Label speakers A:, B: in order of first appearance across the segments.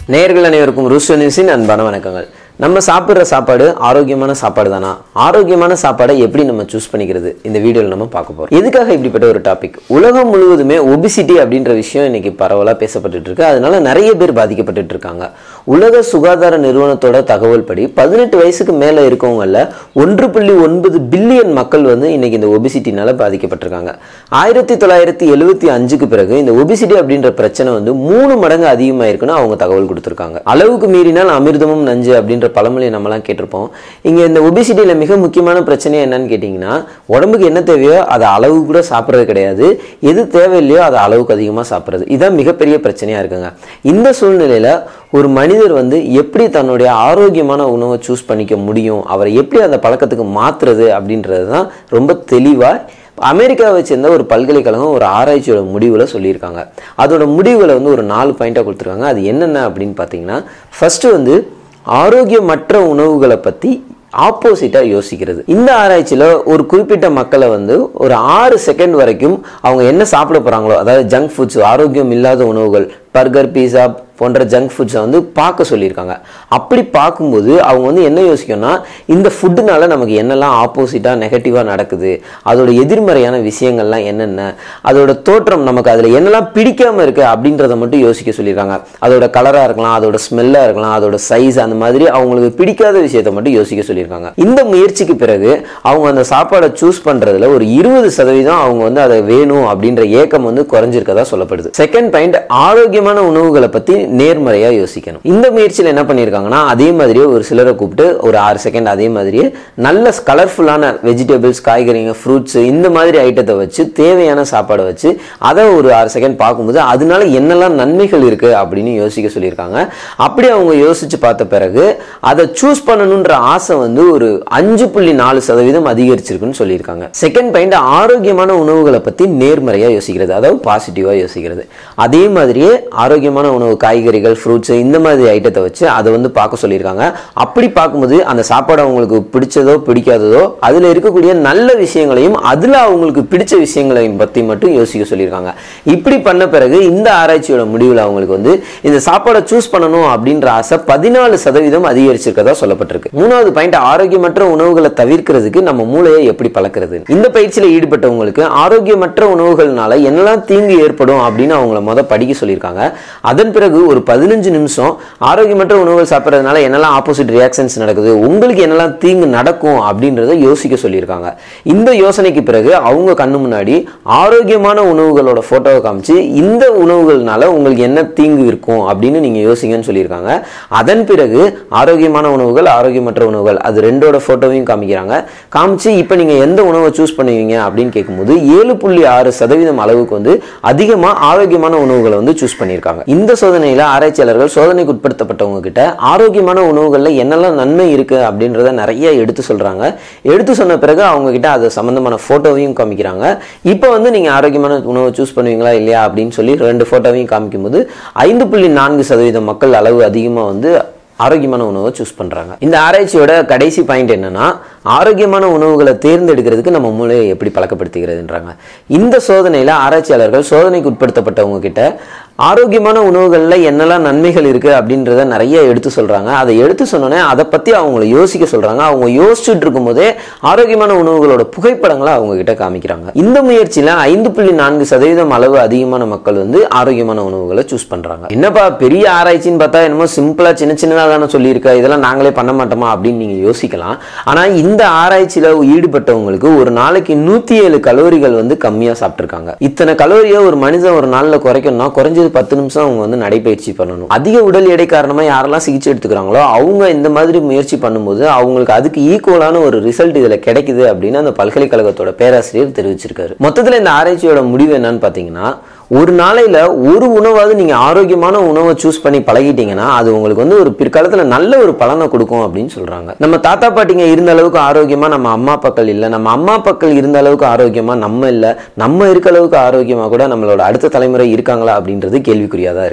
A: நேயர்கள் அனைவருக்கும் ரூஸ்டோ நியூஸின் அன்பான வணக்கங்கள் நம்ம சாப்பிட்ற சாப்பாடு ஆரோக்கியமான சாப்பாடு தானா ஆரோக்கியமான சாப்பாடை எப்படி நம்ம சூஸ் பண்ணிக்கிறது இந்த வீடியோவில் நம்ம பார்க்க போறோம் எதுக்காக இப்படிப்பட்ட ஒரு டாபிக் உலகம் முழுவதுமே ஒபிசிட்டி அப்படின்ற விஷயம் இன்னைக்கு பரவலாக பேசப்பட்டுட்டு இருக்கு அதனால நிறைய பேர் பாதிக்கப்பட்டுட்டு இருக்காங்க உலக சுகாதார நிறுவனத்தோட தகவல் படி பதினெட்டு வயசுக்கு மேலே இருக்கவங்கள ஒன்று புள்ளி ஒன்பது பில்லியன் மக்கள் வந்து இன்னைக்கு இந்த ஒபிசிட்டினால பாதிக்கப்பட்டிருக்காங்க ஆயிரத்தி தொள்ளாயிரத்தி எழுபத்தி அஞ்சுக்கு பிறகு இந்த ஒபிசிட்டி அப்படின்ற பிரச்சனை வந்து மூணு மடங்கு அதிகமாயிருக்குன்னு அவங்க தகவல் கொடுத்துருக்காங்க அளவுக்கு மீறினால் அமிர்தமும் நஞ்சு அப்படின்ற பழமொழியை நம்மலாம் கேட்டிருப்போம் இங்கே இந்த ஒபிசிட்டியில் மிக முக்கியமான பிரச்சனை என்னன்னு கேட்டிங்கன்னா உடம்புக்கு என்ன தேவையோ அதை அளவு கூட சாப்பிட்றது கிடையாது எது தேவையில்லையோ அதை அளவுக்கு அதிகமாக சாப்பிட்றது இதுதான் மிகப்பெரிய பிரச்சனையாக இருக்குங்க இந்த சூழ்நிலையில் ஒரு மனிதர் வந்து எப்படி தன்னுடைய ஆரோக்கியமான உணவை சூஸ் பண்ணிக்க முடியும் அவரை எப்படி அந்த பழக்கத்துக்கு மாற்றுறது அப்படின்றது தான் ரொம்ப தெளிவாக அமெரிக்காவை சேர்ந்த ஒரு பல்கலைக்கழகம் ஒரு ஆராய்ச்சியோட முடிவில் சொல்லியிருக்காங்க அதோட முடிவுகளை வந்து ஒரு நாலு பாயிண்டாக கொடுத்துருக்காங்க அது என்னென்ன அப்படின்னு பார்த்தீங்கன்னா ஃபர்ஸ்ட் வந்து ஆரோக்கியமற்ற உணவுகளை பற்றி ஆப்போசிட்டாக யோசிக்கிறது இந்த ஆராய்ச்சியில் ஒரு குறிப்பிட்ட மக்களை வந்து ஒரு ஆறு செகண்ட் வரைக்கும் அவங்க என்ன சாப்பிட போகிறாங்களோ அதாவது ஜங்க் ஃபுட்ஸ் ஆரோக்கியம் இல்லாத உணவுகள் பர்கர் பீஸா போன்ற ஜங்க் ஃபுட்ஸை வந்து பார்க்க சொல்லியிருக்காங்க அப்படி பார்க்கும்போது அவங்க வந்து என்ன யோசிக்கணும்னா இந்த ஃபுட்டுனால நமக்கு என்னெல்லாம் ஆப்போசிட்டாக நெகட்டிவாக நடக்குது அதோட எதிர்மறையான விஷயங்கள்லாம் என்னென்ன அதோட தோற்றம் நமக்கு அதில் என்னெல்லாம் பிடிக்காம இருக்கு அப்படின்றத மட்டும் யோசிக்க சொல்லியிருக்காங்க அதோட கலராக இருக்கலாம் அதோட ஸ்மெல்லாக இருக்கலாம் அதோட சைஸ் அந்த மாதிரி அவங்களுக்கு பிடிக்காத விஷயத்தை மட்டும் யோசிக்க சொல்லியிருக்காங்க இந்த முயற்சிக்கு பிறகு அவங்க அந்த சாப்பாடை சூஸ் பண்ணுறதுல ஒரு இருபது சதவீதம் அவங்க வந்து அதை வேணும் அப்படின்ற ஏக்கம் வந்து குறைஞ்சிருக்கதா சொல்லப்படுது செகண்ட் பாயிண்ட் ஆரோக்கியமான உணவுகளை பற்றி நேர்மறையாக யோசிக்கணும் இந்த முயற்சியில் என்ன பண்ணியிருக்காங்கன்னா அதே மாதிரியே ஒரு சிலரை கூப்பிட்டு ஒரு ஆறு செகண்ட் அதே மாதிரியே நல்ல கலர்ஃபுல்லான வெஜிடபிள்ஸ் காய்கறிங்க ஃப்ரூட்ஸ் இந்த மாதிரி ஐட்டத்தை வச்சு தேவையான சாப்பாடை வச்சு அதை ஒரு ஆறு செகண்ட் பார்க்கும்போது அதனால என்னெல்லாம் நன்மைகள் இருக்கு அப்படின்னு யோசிக்க சொல்லியிருக்காங்க அப்படி அவங்க யோசிச்சு பார்த்த பிறகு அதை சூஸ் பண்ணணுன்ற ஆசை வந்து ஒரு அஞ்சு புள்ளி நாலு சதவீதம் அதிகரிச்சிருக்குன்னு சொல்லியிருக்காங்க செகண்ட் பாயிண்ட் ஆரோக்கியமான உணவுகளை பற்றி நேர்மறையாக யோசிக்கிறது அதாவது பாசிட்டிவாக யோசிக்கிறது அதே மாதிரியே ஆரோக்கியமான உணவு காய்கறிகள் ஃப்ரூட்ஸ் இந்த மாதிரி ஐட்டத்தை வச்சு அதை வந்து பார்க்க சொல்லியிருக்காங்க அப்படி பார்க்கும்போது அந்த சாப்பாடு அவங்களுக்கு பிடிச்சதோ பிடிக்காததோ அதில் இருக்கக்கூடிய நல்ல விஷயங்களையும் அதில் அவங்களுக்கு பிடிச்ச விஷயங்களையும் பற்றி மட்டும் யோசிக்க சொல்லியிருக்காங்க இப்படி பண்ண பிறகு இந்த ஆராய்ச்சியோட முடிவில் அவங்களுக்கு வந்து இந்த சாப்பாடை சூஸ் பண்ணணும் அப்படின்ற ஆசை பதினாலு சதவீதம் அதிகரிச்சிருக்கதா சொல்லப்பட்டிருக்கு மூணாவது பாயிண்ட் ஆரோக்கியமற்ற உணவுகளை தவிர்க்கிறதுக்கு நம்ம மூளையை எப்படி பழக்கிறது இந்த பயிற்சியில் ஈடுபட்டவங்களுக்கு ஆரோக்கியமற்ற உணவுகள்னால என்னெல்லாம் தீங்கு ஏற்படும் அப்படின்னு அவங்கள முத படிக்க சொல்லியிருக்காங்க அதன் பிறகு ஒரு பதினஞ்சு நிமிஷம் ஆரோக்கியமற்ற உணவுகள் சாப்பிட்றதுனால என்னெல்லாம் ஆப்போசிட் ரியாக்ஷன்ஸ் நடக்குது உங்களுக்கு என்னெல்லாம் தீங்கு நடக்கும் அப்படின்றத யோசிக்க சொல்லியிருக்காங்க இந்த யோசனைக்கு பிறகு அவங்க கண்ணு முன்னாடி ஆரோக்கியமான உணவுகளோட ஃபோட்டோவை காமிச்சு இந்த உணவுகள்னால உங்களுக்கு என்ன தீங்கு இருக்கும் அப்படின்னு நீங்கள் யோசிங்கன்னு சொல்லியிருக்காங்க அதன் பிறகு ஆரோக்கியமான உணவுகள் ஆரோக்கியமற்ற உணவுகள் அது ரெண்டோட ஃபோட்டோவையும் காமிக்கிறாங்க காமிச்சு இப்போ நீங்கள் எந்த உணவை சூஸ் பண்ணுவீங்க அப்படின்னு கேட்கும்போது ஏழு புள்ளி ஆறு சதவீதம் அளவுக்கு வந்து அதிகமாக ஆரோக்கியமான உணவுகளை வந்து சூஸ் பண்ணியிருக்காங்க இந்த சோதனையில் ஆராய்ச்சியாளர்கள் சோதனைக்கு உட்படுத்தப்பட்டவங்க கிட்ட ஆரோக்கியமான உணவுகளில் என்னெல்லாம் நன்மை இருக்கு அப்படின்றத நிறைய எடுத்து சொல்றாங்க எடுத்து சொன்ன பிறகு அவங்க கிட்ட அது சம்பந்தமான போட்டோவையும் காமிக்கிறாங்க இப்போ வந்து நீங்க ஆரோக்கியமான உணவை சூஸ் பண்ணுவீங்களா இல்லையா அப்படின்னு சொல்லி ரெண்டு போட்டோவையும் காமிக்கும்போது ஐந்து புள்ளி நான்கு சதவீதம் மக்கள் அளவு அதிகமாக வந்து ஆரோக்கியமான உணவை சூஸ் பண்றாங்க இந்த ஆராய்ச்சியோட கடைசி பாயிண்ட் என்னன்னா ஆரோக்கியமான உணவுகளை தேர்ந்தெடுக்கிறதுக்கு நம்ம மூளையை எப்படி பழக்கப்படுத்துகிறதுன்றாங்க இந்த சோதனையில ஆராய்ச்சியாளர்கள் சோதனைக்கு உட்படுத்தப்பட்டவங்க கிட்ட ஆரோக்கியமான உணவுகளில் என்னெல்லாம் நன்மைகள் இருக்கு அப்படின்றத நிறைய எடுத்து சொல்றாங்க அதை எடுத்து சொன்னோன்னே அதை பத்தி அவங்கள யோசிக்க சொல்றாங்க அவங்க யோசிச்சுட்டு இருக்கும்போதே ஆரோக்கியமான உணவுகளோட புகைப்படங்களை அவங்க கிட்ட காமிக்கிறாங்க இந்த முயற்சியில ஐந்து புள்ளி நான்கு சதவீதம் அளவு அதிகமான மக்கள் வந்து ஆரோக்கியமான உணவுகளை சூஸ் பண்றாங்க என்னப்பா பெரிய ஆராய்ச்சின்னு பார்த்தா என்னமோ சிம்பிளா சின்ன சின்னதாக தானே சொல்லியிருக்க இதெல்லாம் நாங்களே பண்ண மாட்டோமா அப்படின்னு நீங்க யோசிக்கலாம் ஆனா இந்த ஆராய்ச்சியில ஈடுபட்டவங்களுக்கு ஒரு நாளைக்கு நூத்தி ஏழு கலோரிகள் வந்து கம்மியா சாப்பிட்டுருக்காங்க இத்தனை கலோரியை ஒரு மனிதன் ஒரு நாள்ல குறைக்கணும்னா குறைஞ்சது பத்து நிமிஷம் அவங்க வந்து நடைபயிற்சி பண்ணணும் அதிக உடல் எடை காரணமா யாரெல்லாம் சிகிச்சை எடுத்துக்கிறாங்களோ அவங்க இந்த மாதிரி முயற்சி பண்ணும்போது அவங்களுக்கு அதுக்கு ஈக்குவலான ஒரு ரிசல்ட் இதுல கிடைக்குது அப்படின்னு அந்த பல்கலைக்கழகத்தோட பேராசிரியர் தெரிவிச்சிருக்காரு மொத்தத்துல இந்த ஆராய்ச்சியோட முடிவு என்னன்னு பாத்தீங்கன்னா ஒரு நாளையில ஒரு உணவாவது நீங்க ஆரோக்கியமான உணவை சூஸ் பண்ணி பழகிட்டீங்கன்னா அது உங்களுக்கு வந்து ஒரு பிற்காலத்துல நல்ல ஒரு பலனை கொடுக்கும் அப்படின்னு சொல்றாங்க நம்ம தாத்தா பாட்டிங்க இருந்த அளவுக்கு ஆரோக்கியமா நம்ம அம்மா அப்பாக்கள் இல்ல நம்ம அம்மா அப்பாக்கள் இருந்த அளவுக்கு ஆரோக்கியமா நம்ம இல்ல நம்ம இருக்க அளவுக்கு ஆரோக்கியமா கூட நம்மளோட அடுத்த தலைமுறை இருக்காங்களா அப்படின்றது கேள்விக்குறியா தான் இருக்கு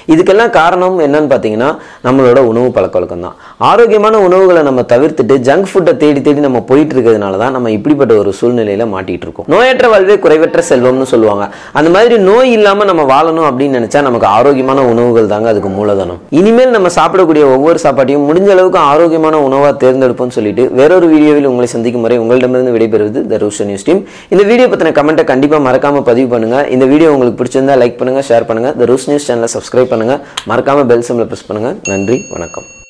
A: இதுக்கெல்லாம் காரணம் என்னன்னு பார்த்தீங்கன்னா நம்மளோட உணவு பழக்க வழக்கம் தான் ஆரோக்கியமான உணவுகளை நம்ம தவிர்த்துட்டு ஜங்க் ஃபுட்டை தேடி தேடி நம்ம போயிட்டு இருக்கிறதுனால தான் நம்ம இப்படிப்பட்ட ஒரு சூழ்நிலையில மாட்டிட்டு இருக்கோம் நோயற்ற வாழ்வே குறைவற்ற செல்வம்னு சொல்லுவாங்க அந்த மாதிரி நோய் இல்லாம நம்ம வாழணும் அப்படின்னு நினைச்சா நமக்கு ஆரோக்கியமான உணவுகள் தாங்க அதுக்கு மூலதனம் இனிமேல் நம்ம சாப்பிடக்கூடிய ஒவ்வொரு சாப்பாட்டையும் முடிஞ்ச அளவுக்கு ஆரோக்கியமான உணவா தேர்ந்தெடுப்போம்னு சொல்லிட்டு வேறொரு வீடியோவில் உங்களை சந்திக்கும் முறை உங்களிடமிருந்து விடைபெறுவது த ரூஷன் நியூஸ் டீம் இந்த வீடியோ பத்தின கமெண்ட்டை கண்டிப்பா மறக்காம பதிவு பண்ணுங்க இந்த வீடியோ உங்களுக்கு பிடிச்சிருந்தா லைக் பண்ணுங்க ஷேர் பண்ணுங்க த ரூஸ் நியூஸ் சேனலை சப்ஸ்கிரைப் பண்ணுங்க மறக்காம பெல் சிம்ல பிரஸ் பண்ணுங்க நன்றி வணக்கம்